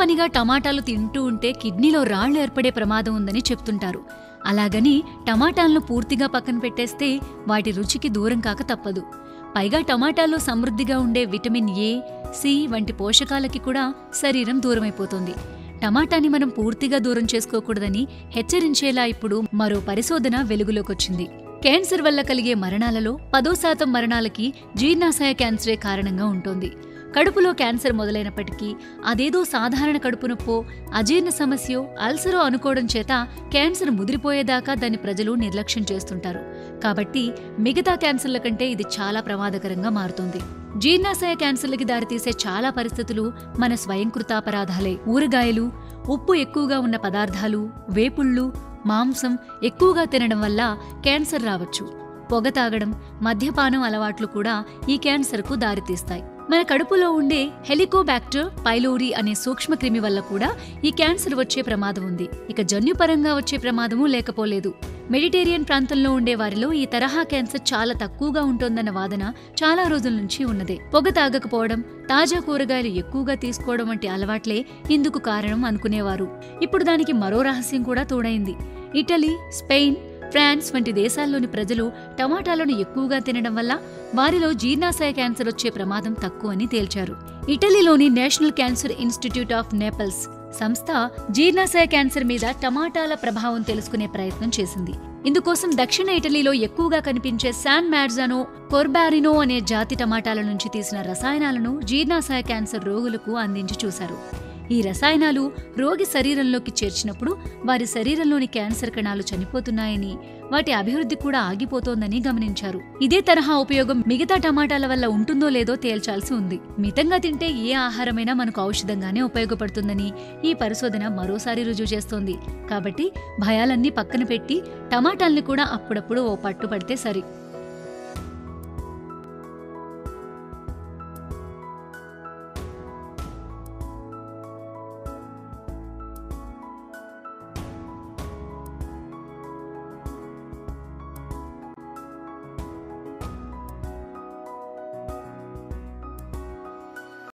పనిగా టమాటాలు తింటూ ఉంటే కిడ్నీలో రాళ్లు ఏర్పడే ప్రమాదం ఉందని చెప్తుంటారు అలాగని టమాటాలను పూర్తిగా పక్కన పెట్టేస్తే వాటి రుచికి దూరం కాక తప్పదు పైగా టమాటాల్లో సమృద్ధిగా ఉండే విటమిన్ ఏ సి వంటి పోషకాలకి కూడా శరీరం దూరమైపోతుంది టమాటాని మనం పూర్తిగా దూరం చేసుకోకూడదని హెచ్చరించేలా ఇప్పుడు మరో పరిశోధన వెలుగులోకొచ్చింది క్యాన్సర్ వల్ల కలిగే మరణాలలో పదో శాతం మరణాలకి జీర్ణాశయ క్యాన్సరే కారణంగా ఉంటుంది కడుపులో క్యాన్సర్ మొదలైనప్పటికీ అదేదో సాధారణ కడుపు నొప్పో అజీర్ణ సమస్యో అల్సరో అనుకోవడం చేత క్యాన్సర్ ముదిరిపోయేదాకా దాన్ని ప్రజలు నిర్లక్ష్యం చేస్తుంటారు కాబట్టి మిగతా క్యాన్సర్ల కంటే ఇది చాలా ప్రమాదకరంగా మారుతుంది జీర్ణాశయ క్యాన్సర్లకి దారితీసే చాలా పరిస్థితులు మన స్వయంకృతాపరాధాలే ఊరగాయలు ఉప్పు ఎక్కువగా ఉన్న పదార్థాలు వేపుళ్ళు మాంసం ఎక్కువగా తినడం వల్ల క్యాన్సర్ రావచ్చు పొగ తాగడం మద్యపానం అలవాట్లు కూడా ఈ క్యాన్సర్కు దారితీస్తాయి మన కడుపులో ఉండే హెలికోబాక్టర్ పైలోరీ అనే సూక్ష్మక్రిమి వల్ల కూడా ఈ క్యాన్సర్ వచ్చే ప్రమాదం ఉంది ఇక జన్యుపరంగా వచ్చే ప్రమాదము లేకపోలేదు మెడిటేరియన్ ప్రాంతంలో ఉండే వారిలో ఈ తరహా క్యాన్సర్ చాలా తక్కువగా ఉంటోందన్న వాదన చాలా రోజుల నుంచి ఉన్నదే పొగ తాగకపోవడం తాజా కూరగాయలు ఎక్కువగా తీసుకోవడం వంటి అలవాట్లే ఇందుకు కారణం అనుకునేవారు ఇప్పుడు దానికి మరో రహస్యం కూడా తోడైంది ఇటలీ స్పెయిన్ ఫ్రాన్స్ వంటి దేశాల్లోని ప్రజలు టమాటాలను ఎక్కువగా తినడం వల్ల వారిలో జీర్ణాశయ క్యాన్సర్ వచ్చే ప్రమాదం తక్కువని తేల్చారు ఇటలీలోని national cancer institute of Naples సంస్థ జీర్ణాశయ క్యాన్సర్ మీద టమాటాల ప్రభావం తెలుసుకునే ప్రయత్నం చేసింది ఇందుకోసం దక్షిణ ఇటలీలో ఎక్కువగా కనిపించే శాన్ మ్యాడ్జానో కొర్బారినో అనే జాతి టమాటాల నుంచి తీసిన రసాయనాలను జీర్ణాశయ క్యాన్సర్ రోగులకు అందించి చూశారు ఈ రసాయనాలు రోగి శరీరంలోకి చేర్చినప్పుడు వారి శరీరంలోని క్యాన్సర్ కణాలు చనిపోతున్నాయని వాటి అభివృద్ధి కూడా ఆగిపోతోందని గమనించారు ఇదే తరహా ఉపయోగం మిగతా టమాటాల వల్ల ఉంటుందో లేదో తేల్చాల్సి ఉంది మితంగా తింటే ఏ ఆహారమైనా మనకు ఔషధంగానే ఉపయోగపడుతుందని ఈ పరిశోధన మరోసారి రుజువు చేస్తోంది కాబట్టి భయాలన్నీ పక్కన పెట్టి టమాటాల్ని కూడా అప్పుడప్పుడు ఓ పట్టు పడితే సరి